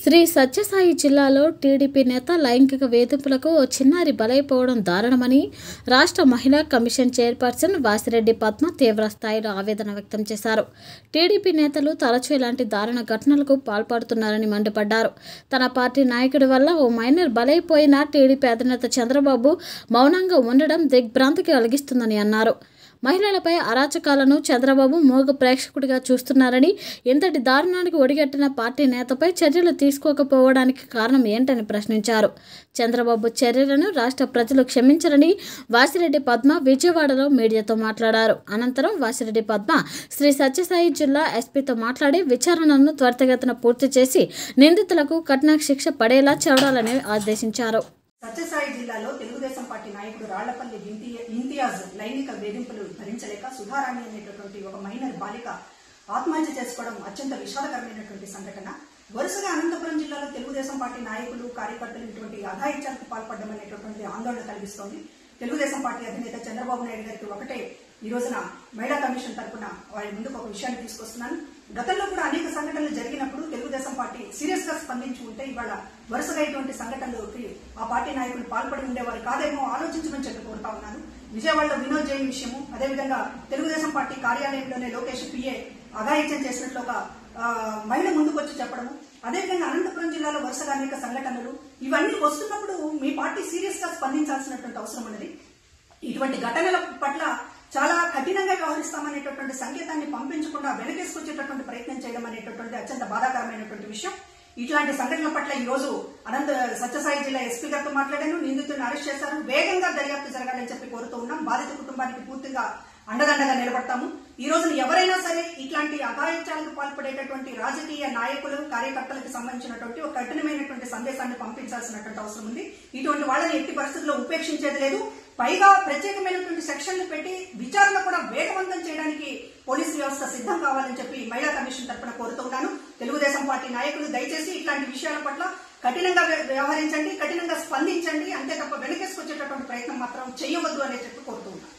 శ్రీ సత్యసాయి జిల్లాలో టీడీపీ నేత లైంగిక వేధింపులకు ఓ చిన్నారి బలైపోవడం దారుణమని రాష్ట్ర మహిళా కమిషన్ చైర్పర్సన్ వాసిరెడ్డి పద్మ తీవ్ర స్థాయిలో ఆవేదన వ్యక్తం చేశారు టీడీపీ నేతలు తరచూ ఇలాంటి దారుణ ఘటనలకు పాల్పడుతున్నారని మండిపడ్డారు తన పార్టీ నాయకుడి వల్ల ఓ మైనర్ బలైపోయిన టీడీపీ అధినేత చంద్రబాబు మౌనంగా ఉండడం దిగ్భ్రాంతికి కలిగిస్తుందని అన్నారు మహిళలపై అరాచకాలను చంద్రబాబు మూగ ప్రేక్షకుడిగా చూస్తున్నారని ఇంతటి దారుణానికి ఒడిగట్టిన పార్టీ నేతపై చర్యలు తీసుకోకపోవడానికి కారణం ఏంటని ప్రశ్నించారు చంద్రబాబు చర్యలను రాష్ట్ర ప్రజలు క్షమించరని వాసిరెడ్డి పద్మ విజయవాడలో మీడియాతో మాట్లాడారు అనంతరం వాసిరెడ్డి పద్మ శ్రీ సత్యసాయి జిల్లా ఎస్పీతో మాట్లాడి విచారణను త్వరితగతిన పూర్తి చేసి నిందితులకు కఠిన శిక్ష పడేలా చూడాలని ఆదేశించారు సత్యసాయి జిల్లాలో తెలుగుదేశం పార్టీ నాయకుడు రాళ్లపల్లి ఇంతి- ఇంతియాజ్ లైంగిక వేధింపులు భరించలేక సుధారాణి అనేటటువంటి ఒక మైనర్ బాలిక ఆత్మహత్య చేసుకోవడం అత్యంత విషాదకరమైనటువంటి సంఘటన వరుసగా అనంతపురం జిల్లాలో తెలుగుదేశం పార్టీ నాయకులు కార్యకర్తలు ఇటువంటి అఘాయిత్యాలకు పాల్పడడం అనేటటువంటి ఆందోళన కలిగిస్తోంది తెలుగుదేశం పార్టీ అధినేత చంద్రబాబు నాయుడు గారికి ఒకటే ఈ రోజున మహిళా కమిషన్ తరపున వారి ముందుకు ఒక విషయాన్ని తీసుకొస్తున్నాను గతంలో కూడా అనేక సంఘటనలు జరిగినప్పుడు తెలుగుదేశం పార్టీ సీరియస్ గా స్పందించి ఉంటే ఇవాళ వరుసగా ఇటువంటి సంఘటనలకి ఆ పార్టీ నాయకులు పాల్పడి ఉండేవారు కాదేమో ఆలోచించమని చెప్పి కోరుతా ఉన్నాను విజయవాడలో వినోద్ జైన్ విషయము అదేవిధంగా తెలుగుదేశం పార్టీ కార్యాలయంలోనే లోకేష్ పిఏ అఘాయిత్యం చేసినట్లు ఒక ఆ, మహిళ ముందుకు వచ్చి చెప్పడము అదేవిధంగా అనంతపురం జిల్లాలో వరుసగా అనేక సంఘటనలు ఇవన్నీ వస్తున్నప్పుడు మీ పార్టీ సీరియస్ గా స్పందించాల్సినటువంటి అవసరం ఉన్నది ఇటువంటి ఘటనల పట్ల చాలా కఠినంగా వ్యవహరిస్తామనేటటువంటి సంకేతాన్ని పంపించకుండా వెనకేసుకొచ్చేటటువంటి ప్రయత్నం చేయడం అనేటటువంటి అత్యంత బాధాకరమైనటువంటి విషయం ఇట్లాంటి సంఘటనల పట్ల ఈ రోజు అనంత సత్యసాయి జిల్లా ఎస్పీ గారితో మాట్లాడాను నిందితులను అరెస్ట్ చేశారు వేగంగా దర్యాప్తు జరగాలని చెప్పి కోరుతూ ఉన్నాం బాధిత కుటుంబానికి పూర్తిగా అండదండగా నిలబడతాము ఈ రోజున ఎవరైనా సరే ఇట్లాంటి అఘాయిత్యాలకు పాల్పడేటటువంటి రాజకీయ నాయకులు కార్యకర్తలకు సంబంధించినటువంటి ఒక కఠినమైనటువంటి సందేశాన్ని పంపించాల్సినటువంటి అవసరం ఉంది ఇటువంటి వాళ్ళని ఎట్టి పరిస్థితుల్లో ఉపేక్షించేది లేదు పైగా ప్రత్యేకమైనటువంటి సెక్షన్లు పెట్టి విచారణ కూడా వేగవంతం చేయడానికి పోలీసు వ్యవస్థ సిద్ధం కావాలని చెప్పి మహిళా కమిషన్ తరపున కోరుతున్నాను తెలుగుదేశం పార్టీ నాయకులు దయచేసి ఇట్లాంటి విషయాల పట్ల కఠినంగా వ్య- వ్యవహరించండి కఠినంగా స్పందించండి అంతే తప్ప వెనకేసుకొచ్చేటటువంటి ప్రయత్నం మాత్రం చేయవద్దు అనే చెప్పి కోరుతున్నాను